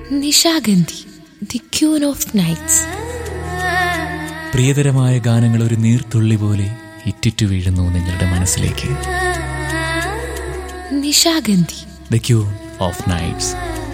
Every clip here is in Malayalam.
Nishagandhi the queen of nights പ്രിയതരമായ ഗാനങ്ങൾ ഒരു നീർത്തുള്ളി പോലെ ഇറ്റിറ്റു വീഴുന്നു നിങ്ങളുടെ മനസ്സിലേക്ക് Nishagandhi the queen of nights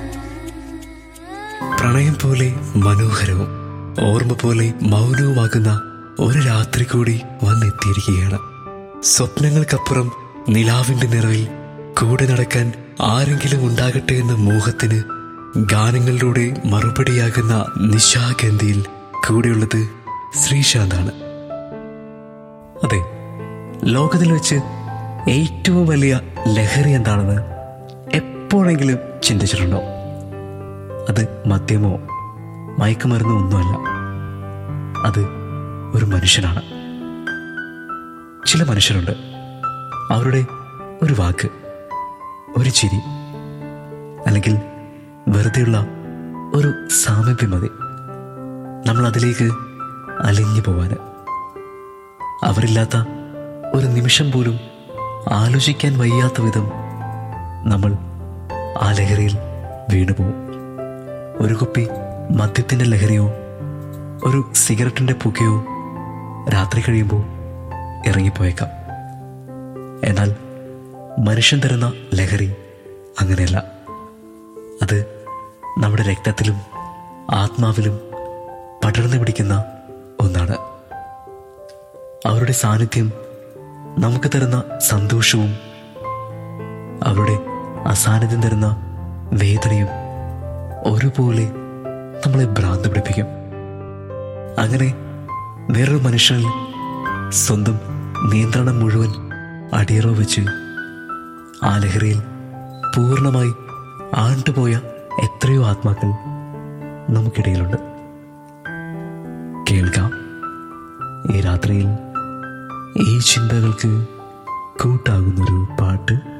പ്രണയം പോലെ മനോഹരവും ഓർമ്മ പോലെ മൗനവുമാകുന്ന ഒരു രാത്രി കൂടി വന്നെത്തിയിരിക്കുകയാണ് സ്വപ്നങ്ങൾക്കപ്പുറം നിലാവിന്റെ നിറവിൽ കൂടെ നടക്കാൻ ആരെങ്കിലും ഉണ്ടാകട്ടെ എന്ന മോഹത്തിന് ഗാനങ്ങളിലൂടെ മറുപടിയാകുന്ന നിശാഗന്ധിയിൽ കൂടെയുള്ളത് ശ്രീശാന്താണ് അതെ ലോകത്തിൽ വെച്ച് ഏറ്റവും വലിയ ലഹരി എന്താണെന്ന് എപ്പോഴെങ്കിലും ചിന്തിച്ചിട്ടുണ്ടോ അത് മദ്യമോ മയക്കുമരുന്നോ ഒന്നുമല്ല അത് ഒരു മനുഷ്യനാണ് ചില മനുഷ്യരുണ്ട് അവരുടെ ഒരു വാക്ക് ഒരു ചിരി അല്ലെങ്കിൽ വെറുതെയുള്ള ഒരു സാമീപ്യം മതി നമ്മൾ അതിലേക്ക് അലിഞ്ഞു പോവാന് അവരില്ലാത്ത ഒരു നിമിഷം പോലും ആലോചിക്കാൻ വയ്യാത്ത വിധം നമ്മൾ ആ ലഹരിയിൽ വീണുപോകും ഒരു കുപ്പി മദ്യത്തിൻ്റെ ലഹരിയോ ഒരു സിഗരറ്റിൻ്റെ പുകയോ രാത്രി കഴിയുമ്പോൾ ഇറങ്ങിപ്പോയേക്കാം എന്നാൽ മനുഷ്യൻ തരുന്ന ലഹരി അങ്ങനെയല്ല അത് നമ്മുടെ രക്തത്തിലും ആത്മാവിലും പടർന്നു പിടിക്കുന്ന ഒന്നാണ് അവരുടെ സാന്നിധ്യം നമുക്ക് തരുന്ന സന്തോഷവും അവരുടെ അസാന്നിധ്യം തരുന്ന വേദനയും ഒരുപോലെ നമ്മളെ ഭ്രാന്ത് പിടിപ്പിക്കും അങ്ങനെ വേറൊരു മനുഷ്യനിൽ സ്വന്തം നിയന്ത്രണം മുഴുവൻ അടിയറോ വെച്ച് ആ ലഹരിയിൽ പൂർണ്ണമായി ആണ്ടുപോയ എത്രയോ ആത്മാക്കൾ നമുക്കിടയിലുണ്ട് കേൾക്കാം ഈ രാത്രിയിൽ ഈ ചിന്തകൾക്ക് കൂട്ടാകുന്നൊരു പാട്ട്